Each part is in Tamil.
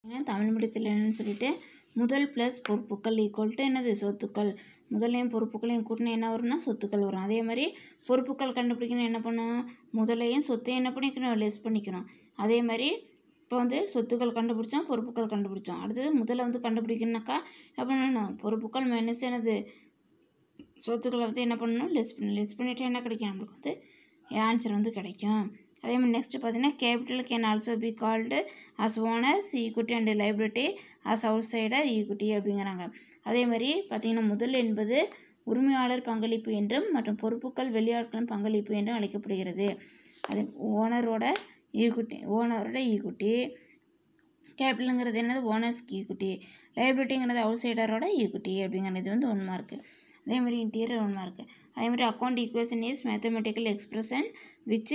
ஏன்னா தமிழ் மீடியத்தில் என்னன்னு சொல்லிட்டு முதல் ப்ளஸ் பொறுப்புகள் ஈக்குவல் டு என்னது சொத்துக்கள் முதலையும் பொறுப்புகளையும் கூட்டினா என்ன வரும்னா சொத்துக்கள் வரும் அதே மாதிரி பொறுப்புகள் கண்டுபிடிக்கணும் என்ன பண்ணணும் முதலையும் சொத்தையும் என்ன பண்ணிக்கணும் லெஸ் பண்ணிக்கணும் அதே மாதிரி இப்போ வந்து சொத்துக்கள் கண்டுபிடிச்சோம் பொறுப்புகள் கண்டுபிடிச்சோம் அடுத்தது முதல்ல வந்து கண்டுபிடிக்கணுனாக்கா என்ன பண்ணணும் பொறுப்புகள் மைனஸ் என்னது சொத்துக்களை வந்து என்ன பண்ணணும் லெஸ் பண்ணணும் லெஸ் பண்ணிவிட்டு என்ன கிடைக்கும் நம்மளுக்கு வந்து ஆன்சர் வந்து கிடைக்கும் அதே மாதிரி நெக்ஸ்ட் பார்த்தீங்கன்னா capital can also be called as owners equity and liability as outsider equity அப்படிங்கிறாங்க அதே மாதிரி பார்த்தீங்கன்னா முதல் என்பது உரிமையாளர் பங்களிப்பு என்றும் மற்றும் பொறுப்புகள் வெளியாட்களின் பங்களிப்பு என்றும் அழைக்கப்படுகிறது அது ஓனரோட ஈக்குட்டி ஓனரோட ஈக்குட்டி கேபிட்டலுங்கிறது என்னது ஓனர்ஸ்க்கு ஈக்குட்டி லைபிலிட்டிங்கிறது அவுட் சைடரோட ஈக்குட்டி அப்படிங்கிறது வந்து ஒன் மார்க்கு அதே மாதிரி இன்டீரியர் ஒன் மார்க்கு அதே மாதிரி account equation is mathematical expression which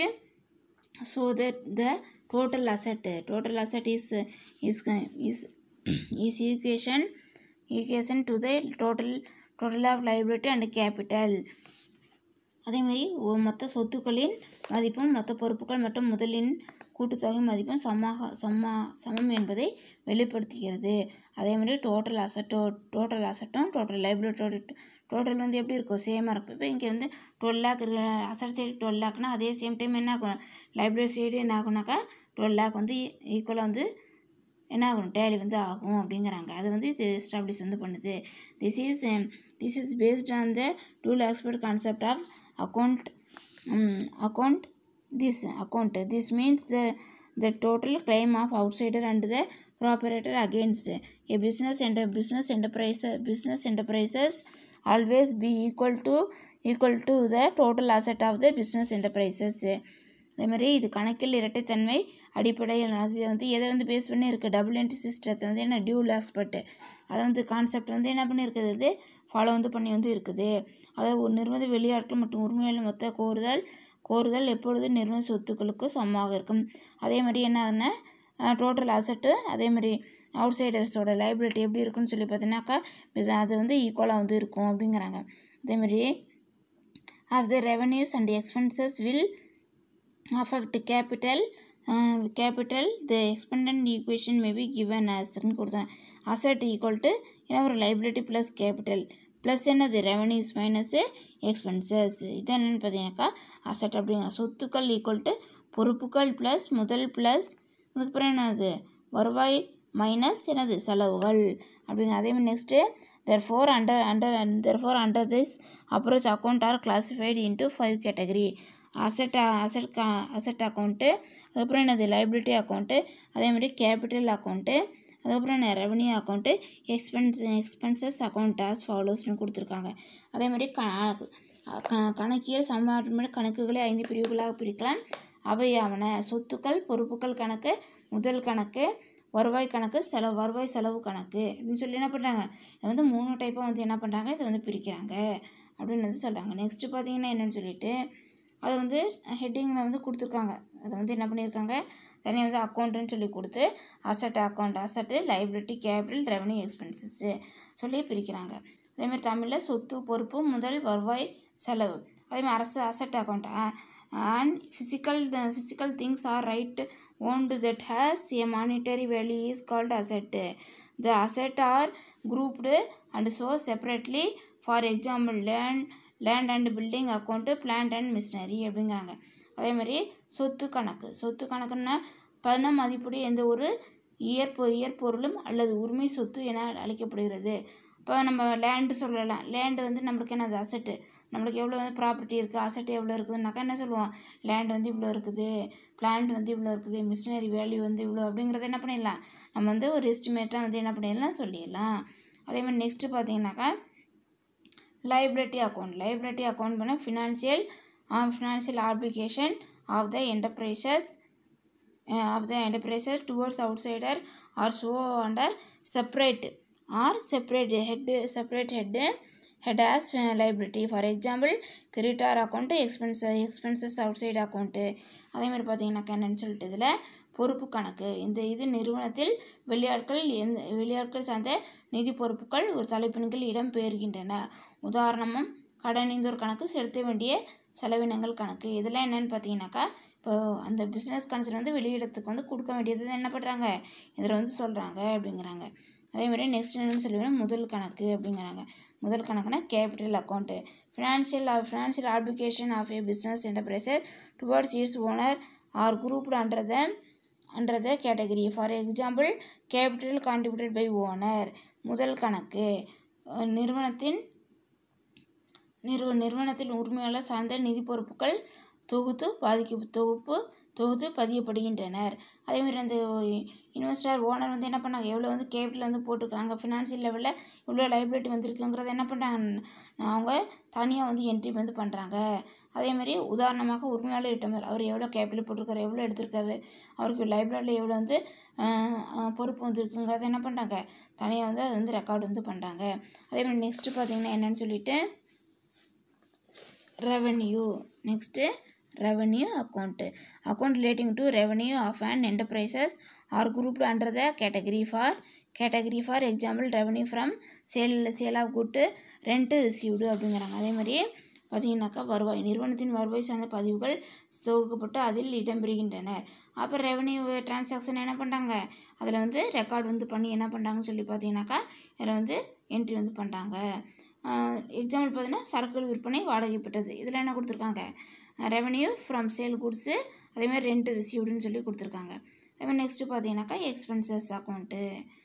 so that the total asset total asset is is is is equation equation to the total total of liability and capital அதேமாரி மொத்த சொத்துக்களின் மதிப்பும் மொத்த பொறுப்புகள் மற்றும் முதலின் கூட்டுத்தொகை மதிப்பும் சமமாக சம சமம் என்பதை வெளிப்படுத்துகிறது அதே மாதிரி டோட்டல் அசட்டோ டோட்டல் அசட்டும் டோட்டல் லைபிலிட்டோட டோட்டல் வந்து எப்படி இருக்கும் சேமாக இருக்கும் இப்போ இங்கே வந்து டுவெல் லேக் அசட் சைடு டுவெல் லேக்னா அதே சேம் டைம் என்ன ஆகும் லைப்ரரி சைடு என்ன ஆகுனாக்கா டுவெல் லேக் வந்து ஈக்குவலாக வந்து என்ன ஆகும் டேலி வந்து ஆகும் அப்படிங்கிறாங்க அது வந்து இது எஸ்டாப்ளிஷ் வந்து பண்ணுது this is this is based on the dual aspect concept of account account this account this means the the total claim of outsider and the proprietor against a business and a business enterprise business enterprises always be equal to equal to the total asset of the business enterprises அதே மாதிரி இது கணக்கில் இரட்டைத்தன்மை அடிப்படையில் அது வந்து எதை வந்து பேஸ் பண்ணி இருக்குது டபுள் என்ட்ரி சிஸ்டத்தை வந்து என்ன டியூல் ஆஸ்பெக்ட் அதை வந்து கான்செப்ட் வந்து என்ன பண்ணியிருக்குது இது ஃபாலோ வந்து பண்ணி வந்து இருக்குது அதாவது ஒரு நிறுவன வெளியாட்கள் மற்றும் உரிமையாளர் மொத்த கோருதல் கோருதல் எப்பொழுது நிறுவன சொத்துக்களுக்கு சமமாக இருக்கும் அதே மாதிரி என்ன ஆகுதுன்னா டோட்டல் அசட்டு அதே மாதிரி அவுட் சைடர்ஸோட லைபிலிட்டி எப்படி இருக்குன்னு சொல்லி பார்த்தீங்கன்னாக்கா அது வந்து ஈக்குவலாக வந்து இருக்கும் அப்படிங்கிறாங்க அதேமாதிரி as the revenues and expenses will affect capital uh, capital the expanded equation may be given as ன்னு கொடுத்தேன் asset equal to என்ன ஒரு liability plus capital ப்ளஸ் என்னது ரெவன்யூஸ் மைனஸு எக்ஸ்பென்சஸ் இது என்னென்னு பார்த்தீங்கன்னாக்கா அசட் அப்படிங்கிற சொத்துக்கள் ஈக்குவல் டு பொறுப்புகள் ப்ளஸ் முதல் ப்ளஸ் அதுக்கப்புறம் என்னது வருவாய் மைனஸ் என்னது செலவுகள் அப்படிங்க அதே மாதிரி next therefore under under therefore under this approach account are classified into five category asset asset asset account அதுக்கப்புறம் என்னது லைபிலிட்டி அக்கௌண்ட்டு அதே மாதிரி கேபிட்டல் அக்கௌண்ட்டு அதுக்கப்புறம் என்ன revenue account expense expenses account as ஃபாலோஸ்னு கொடுத்துருக்காங்க அதே மாதிரி க க கணக்கியல் சமமான கணக்குகளை ஐந்து பிரிவுகளாக பிரிக்கலாம் அவையாவன சொத்துக்கள் பொறுப்புகள் கணக்கு முதல் கணக்கு வருவாய் கணக்கு செலவு வருவாய் செலவு கணக்கு அப்படின்னு சொல்லி என்ன பண்ணுறாங்க இதை வந்து மூணு டைப்பாக வந்து என்ன பண்ணுறாங்க இதை வந்து பிரிக்கிறாங்க அப்படின்னு வந்து சொல்கிறாங்க நெக்ஸ்ட்டு பார்த்தீங்கன்னா என்னென்னு சொல்லிட்டு அதை வந்து ஹெட்டிங்கில் வந்து கொடுத்துருக்காங்க அதை வந்து என்ன பண்ணியிருக்காங்க தனியாக வந்து அக்கௌண்ட்டுன்னு சொல்லி கொடுத்து asset account asset liability capital revenue expenses சொல்லி பிரிக்கிறாங்க அதேமாதிரி தமிழில் சொத்து பொறுப்பு முதல் வருவாய் செலவு அதேமாதிரி அரசு asset account and physical physical things are right owned that has a monetary value is called asset the asset are grouped and so separately for example land land and building account plant and machinery அப்படிங்கிறாங்க அதே மாதிரி சொத்து கணக்கு சொத்து கணக்குன்னா பண மதிப்புடைய எந்த ஒரு இயற்பொ இயற்பொருளும் அல்லது உரிமை சொத்து என அழைக்கப்படுகிறது இப்போ நம்ம லேண்டு சொல்லலாம் லேண்டு வந்து நம்மளுக்கு என்னது அசட்டு நம்மளுக்கு எவ்வளோ வந்து ப்ராப்பர்ட்டி இருக்குது அசட் எவ்வளோ இருக்குதுனாக்கா என்ன சொல்லுவோம் லேண்ட் வந்து இவ்வளோ இருக்குது பிளான்ட் வந்து இவ்வளோ இருக்குது மிஷினரி வேல்யூ வந்து இவ்வளோ அப்படிங்கிறத என்ன பண்ணிடலாம் நம்ம வந்து ஒரு எஸ்டிமேட்டாக வந்து என்ன பண்ணிடலாம் சொல்லிடலாம் அதே மாதிரி நெக்ஸ்ட்டு பார்த்தீங்கன்னாக்கா லைபிலிட்டி அக்கௌண்ட் லைபிலிட்டி அக்கௌண்ட் பண்ண financial financial obligation of the enterprises of the enterprises towards outsider are show under separate are separate head separate head head as liability for example creditor account expense expenses outside account அதேமாதிரி பார்த்தீங்கன்னாக்கா என்னென்னு சொல்லிட்டு இதில் பொறுப்பு கணக்கு இந்த இது நிறுவனத்தில் வெளியாட்கள் எந்த வெளியாட்கள் சார்ந்த நிதி பொறுப்புகள் ஒரு தலைப்பின்கள் இடம் பெறுகின்றன உதாரணமும் கடனீந்தோர் கணக்கு செலுத்த வேண்டிய செலவினங்கள் கணக்கு இதெல்லாம் என்னென்னு பார்த்தீங்கன்னாக்கா இப்போ அந்த பிஸ்னஸ் கன்சர்ன் வந்து வெளியிடத்துக்கு வந்து கொடுக்க வேண்டியது என்ன பண்ணுறாங்க இதில் வந்து சொல்கிறாங்க அப்படிங்கிறாங்க அதே மாதிரி நெக்ஸ்ட் என்னன்னு சொல்லுவேன் முதல் கணக்கு அப்படிங்கிறாங்க முதல் கணக்குனா capital account financial financial obligation of a business enterpriser towards its owner are grouped under the under the category for example capital contributed by owner முதல் கணக்கு அஹ் நிறுவனத்தின் நிறுவ நிறுவனத்தில் உரிமையாளர் சார்ந்த நிதி பொறுப்புகள் தொகுத்து பாதிக்க தொகுப்பு தொகுத்து பதியப்படுகின்றனர் அதேமாதிரி அந்த இன்வெஸ்டர் ஓனர் வந்து என்ன பண்ணாங்க எவ்வளோ வந்து கேபிட்டல் வந்து போட்டிருக்காங்க ஃபினான்ஷியல் லெவலில் இவ்வளோ லைபிலிட்டி வந்திருக்குங்கிறத என்ன பண்ணுறாங்க அவங்க தனியாக வந்து என்ட்ரி வந்து பண்ணுறாங்க அதேமாதிரி உதாரணமாக உரிமையாளர் இட்டமர் அவர் எவ்வளோ கேபிட்டல் போட்டிருக்காரு எவ்வளோ எடுத்திருக்காரு அவருக்கு லைப்ரரியில் எவ்வளோ வந்து ஆஹ், ஆஹ், பொறுப்பு வந்து இருக்குங்கிறத என்ன பண்ணுறாங்க தனியாக வந்து அது வந்து ரெக்கார்டு வந்து பண்ணுறாங்க அதேமாதிரி நெக்ஸ்ட்டு பார்த்தீங்கன்னா என்னன்னு சொல்லிட்டு revenue next revenue account account relating to revenue of and enterprises are grouped under the category for category for example revenue from sale sale of good rent received அப்படிங்கிறாங்க அதே மாதிரி பார்த்தீங்கன்னாக்கா வருவாய் நிறுவனத்தின் வருவாய் சார்ந்த பதிவுகள் தொகுக்கப்பட்டு அதில் இடம்பெறுகின்றன அப்போ ரெவன்யூ டிரான்சாக்ஷன் என்ன பண்ணுறாங்க அதில் வந்து ரெக்கார்ட் வந்து பண்ணி என்ன பண்ணுறாங்கன்னு சொல்லி பார்த்தீங்கன்னாக்கா இதில் வந்து என்ட்ரி வந்து பண்ணுறாங்க எக்ஸாம்பிள் பார்த்தீங்கன்னா சரக்குகள் விற்பனை வாடகை பெற்றது இதில் என்ன கொடுத்துருக்காங்க ரெவன்யூ ஃப்ரம் சேல் குட்ஸு அதேமாதிரி ரெண்ட் ரிசீவ்டுன்னு சொல்லி கொடுத்துருக்காங்க அதேமாதிரி நெக்ஸ்ட்டு பார்த்தீங்கன்னாக்கா எக்ஸ்பென்சஸ் அக்கௌண்ட்டு